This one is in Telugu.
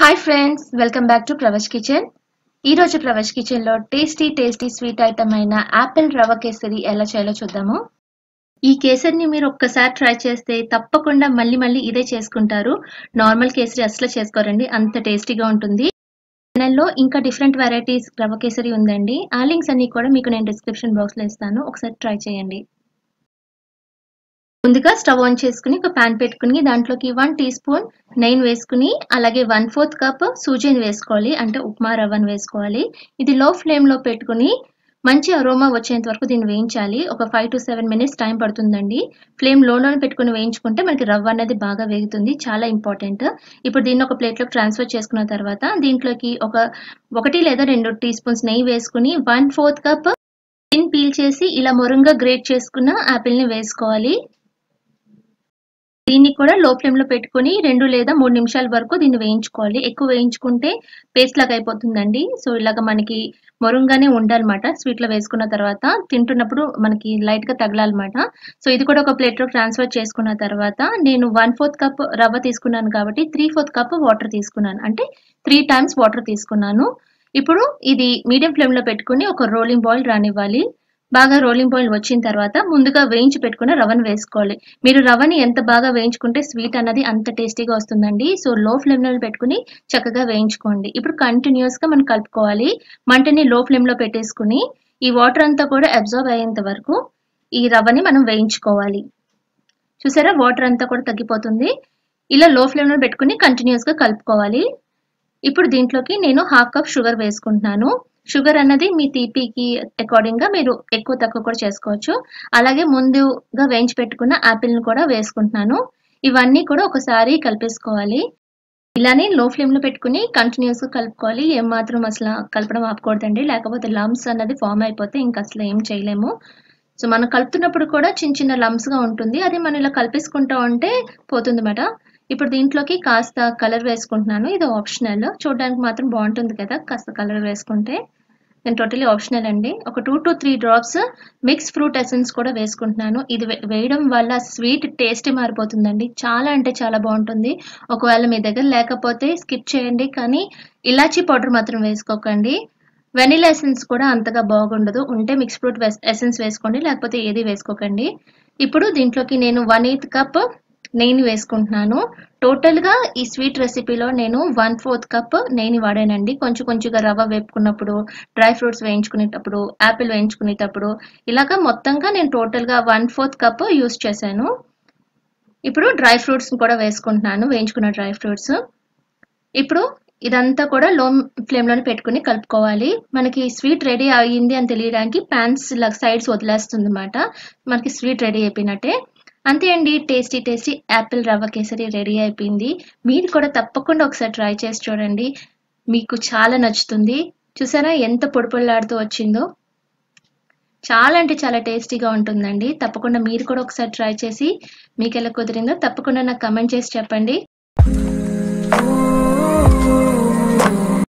hi friends welcome back to Pravach kitchen ఈ రోజు ప్రవచ్ కిచెన్ లో టేస్టీ టేస్టీ స్వీట్ ఐటమ్ అయిన యాపిల్ రవ్వ కేసరి ఎలా చేయాలో చూద్దాము ఈ కేసరిని మీరు ఒక్కసారి ట్రై చేస్తే తప్పకుండా మళ్ళీ మళ్ళీ ఇదే చేసుకుంటారు నార్మల్ కేసరి అసలు చేసుకోరండి అంత టేస్టీగా ఉంటుంది ఛానల్లో ఇంకా డిఫరెంట్ వెరైటీస్ రవ్వ కేసరి ఉందండి ఆ లింక్స్ అన్ని కూడా మీకు నేను డిస్క్రిప్షన్ బాక్స్ లో ఇస్తాను ఒకసారి ట్రై చేయండి ముందుగా స్టవ్ ఆన్ చేసుకుని ఒక ప్యాన్ పెట్టుకుని దాంట్లోకి వన్ టీ స్పూన్ నెయ్యి వేసుకుని అలాగే వన్ ఫోర్త్ కప్ సూజీని వేసుకోవాలి అంటే ఉప్మా రవ్వను వేసుకోవాలి ఇది లో ఫ్లేమ్ లో పెట్టుకుని మంచి అరోమా వచ్చేంత వరకు దీన్ని వేయించాలి ఒక five to seven minutes time పడుతుందండి ఫ్లేమ్ లోలోనే పెట్టుకుని వేయించుకుంటే మనకి రవ్వ అనేది బాగా వేగుతుంది చాలా ఇంపార్టెంట్ ఇప్పుడు దీన్ని ఒక ప్లేట్లోకి ట్రాన్స్ఫర్ చేసుకున్న తర్వాత దీంట్లోకి ఒక ఒకటి లేదా రెండు టీ స్పూన్స్ నెయ్యి వేసుకుని one fourth cup skin peel చేసి ఇలా మొరంగా గ్రేట్ చేసుకున్న యాపిల్ని వేసుకోవాలి దీన్ని కూడా లో ఫ్లేమ్ లో పెట్టుకుని రెండు లేదా మూడు నిమిషాల వరకు దీన్ని వేయించుకోవాలి ఎక్కువ వేయించుకుంటే పేస్ట్ లాగా అయిపోతుందండి సో ఇలాగ మనకి మొరంగానే ఉండాలన్నమాట స్వీట్ లో వేసుకున్న తర్వాత తింటున్నప్పుడు మనకి లైట్ గా తగలాలన్నమాట సో ఇది కూడా ఒక ప్లేట్ లో ట్రాన్స్ఫర్ చేసుకున్న తర్వాత నేను వన్ ఫోర్త్ కప్ రవ్వ తీసుకున్నాను కాబట్టి త్రీ ఫోర్త్ కప్ వాటర్ తీసుకున్నాను అంటే త్రీ టైమ్స్ వాటర్ తీసుకున్నాను ఇప్పుడు ఇది మీడియం ఫ్లేమ్ లో పెట్టుకుని ఒక రోలింగ్ బాయిల్ రానివ్వాలి బాగా రోలింగ్ బాయిల్ వచ్చిన తర్వాత ముందుగా వేయించి పెట్టుకున్న రవ్వను వేసుకోవాలి మీరు రవ్వని ఎంత బాగా వేయించుకుంటే స్వీట్ అన్నది అంత టేస్టీగా వస్తుందండి సో లో ఫ్లేమ్ లో పెట్టుకుని చక్కగా వేయించుకోండి ఇప్పుడు కంటిన్యూస్ గా మనం కలుపుకోవాలి మంటని లో ఫ్లేమ్ లో పెట్టేసుకుని ఈ వాటర్ అంతా కూడా అబ్జర్వ్ అయ్యేంత వరకు ఈ రవ్వని మనం వేయించుకోవాలి చూసారా వాటర్ అంతా కూడా తగ్గిపోతుంది ఇలా లో ఫ్లేమ్ లో పెట్టుకుని కంటిన్యూస్ గా కలుపుకోవాలి ఇప్పుడు దీంట్లోకి నేను హాఫ్ కప్ షుగర్ వేసుకుంటున్నాను షుగర్ అన్నది మీ తీపికి అకార్డింగ్ గా మీరు ఎక్కువ తక్కువ కూడా చేసుకోవచ్చు అలాగే ముందుగా వేయించి పెట్టుకున్న యాపిల్ ను కూడా వేసుకుంటున్నాను ఇవన్నీ కూడా ఒకసారి కలిపేసుకోవాలి ఇలానే లో ఫ్లేమ్ లో పెట్టుకుని కంటిన్యూస్ గా కలుపుకోవాలి ఏం మాత్రం అసలు కలపడం ఆపకూడదండి లేకపోతే లమ్స్ అన్నది ఫామ్ అయిపోతే ఇంకా అసలు ఏం చేయలేము సో మనం కలుపుతున్నప్పుడు కూడా చిన్న చిన్న లమ్స్ గా ఉంటుంది అది మనం ఇలా కలిపేసుకుంటా ఉంటే పోతుంది మాట ఇప్పుడు దీంట్లోకి కాస్త కలర్ వేసుకుంటున్నాను ఇది ఆప్షనల్ చూడడానికి మాత్రం బాగుంటుంది కదా కాస్త కలర్ వేసుకుంటే నేను టోటలీ ఆప్షనల్ అండి ఒక two to three drops mix fruit essence కూడా వేసుకుంటున్నాను ఇది వేయడం వల్ల స్వీట్ టేస్ట్ మారిపోతుందండి చాలా అంటే చాలా బాగుంటుంది ఒకవేళ మీ దగ్గర లేకపోతే స్కిప్ చేయండి కానీ ఇలాచీ పౌడర్ మాత్రం వేసుకోకండి వెనిలా ఎసెన్స్ కూడా అంతగా బాగుండదు ఉంటే మిక్స్ ఫ్రూట్ ఎసెన్స్ వేసుకోండి లేకపోతే ఏది వేసుకోకండి ఇప్పుడు దీంట్లోకి నేను వన్ ఎయిత్ కప్ నెయ్యిని వేసుకుంటున్నాను టోటల్గా ఈ స్వీట్ రెసిపీలో నేను వన్ ఫోర్త్ కప్ నెయ్యిని వాడానండి కొంచెం కొంచెంగా రవ్వ వేపుకున్నప్పుడు డ్రై ఫ్రూట్స్ వేయించుకునేటప్పుడు యాపిల్ వేయించుకునేటప్పుడు ఇలాగా మొత్తంగా నేను టోటల్గా వన్ ఫోర్త్ కప్ యూస్ చేశాను ఇప్పుడు డ్రై ఫ్రూట్స్ కూడా వేసుకుంటున్నాను వేయించుకున్న డ్రై ఫ్రూట్స్ ఇప్పుడు ఇదంతా కూడా లో ఫ్లేమ్లోనే పెట్టుకుని కలుపుకోవాలి మనకి స్వీట్ రెడీ అయ్యింది అని తెలియడానికి ప్యాన్స్ సైడ్స్ వదిలేస్తుంది అనమాట మనకి స్వీట్ రెడీ అయిపోయినట్టే అంతే అండి టేస్టీ టేస్టీ యాపిల్ రవ్వ కేసరి రెడీ అయిపోయింది మీరు కూడా తప్పకుండా ఒకసారి ట్రై చేసి చూడండి మీకు చాలా నచ్చుతుంది చూసారా ఎంత పొడి పొడిలాడుతూ వచ్చిందో చాలా అంటే చాలా టేస్టీగా ఉంటుందండి తప్పకుండా మీరు కూడా ఒకసారి ట్రై చేసి మీకు ఎలా కుదిరిందో తప్పకుండా నాకు కమెంట్ చేసి చెప్పండి